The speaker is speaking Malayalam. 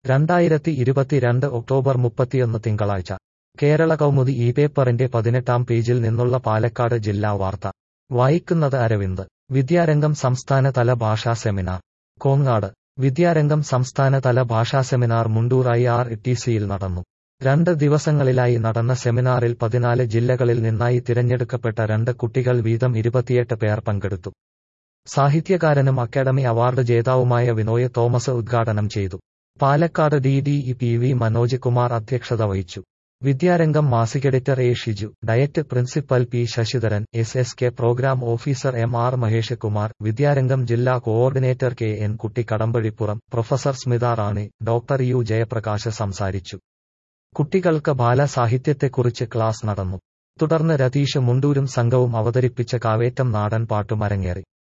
രണ്ടായിരത്തി ഇരുപത്തിരണ്ട് ഒക്ടോബർ മുപ്പത്തിയൊന്ന് തിങ്കളാഴ്ച കേരള കൗമുദി ഈ പേപ്പറിന്റെ പതിനെട്ടാം പേജിൽ നിന്നുള്ള പാലക്കാട് ജില്ലാ വാർത്ത വായിക്കുന്നത് അരവിന്ദ് വിദ്യാരംഗം സംസ്ഥാനതല ഭാഷാ സെമിനാർ കോങ്ങാട് വിദ്യാരംഗം സംസ്ഥാനതല ഭാഷാ seminar Mundur I R T സിയിൽ നടന്നു രണ്ട് ദിവസങ്ങളിലായി നടന്ന സെമിനാറിൽ പതിനാല് ജില്ലകളിൽ നിന്നായി തിരഞ്ഞെടുക്കപ്പെട്ട രണ്ട് കുട്ടികൾ വീതം ഇരുപത്തിയെട്ട് പേർ പങ്കെടുത്തു സാഹിത്യകാരനും അക്കാദമി അവാർഡ് ജേതാവുമായ വിനോയ് തോമസ് ഉദ്ഘാടനം ചെയ്തു Palakkad D D E P V Manoj Kumar അധ്യക്ഷത വഹിച്ചു വിദ്യാരംഗം മാസിക editor A Shiju DIET principal P Sasidharan S S K programme officer M R Mahesh Kumar Vidyarangam ജില്ലാ coordinator K N Kutty Kadampazhipuram professor Smitha Rani doctor U Jayaprakash സംസാരിച്ചു കുട്ടികൾക്ക് ബാലസാഹിത്യത്തെക്കുറിച്ച് ക്ലാസ് നടന്നു തുടർന്ന് രതീഷ് മുണ്ടൂരും സംഘവും അവതരിപ്പിച്ച കാവേറ്റം നാടൻ പാട്ടും അരങ്ങേറി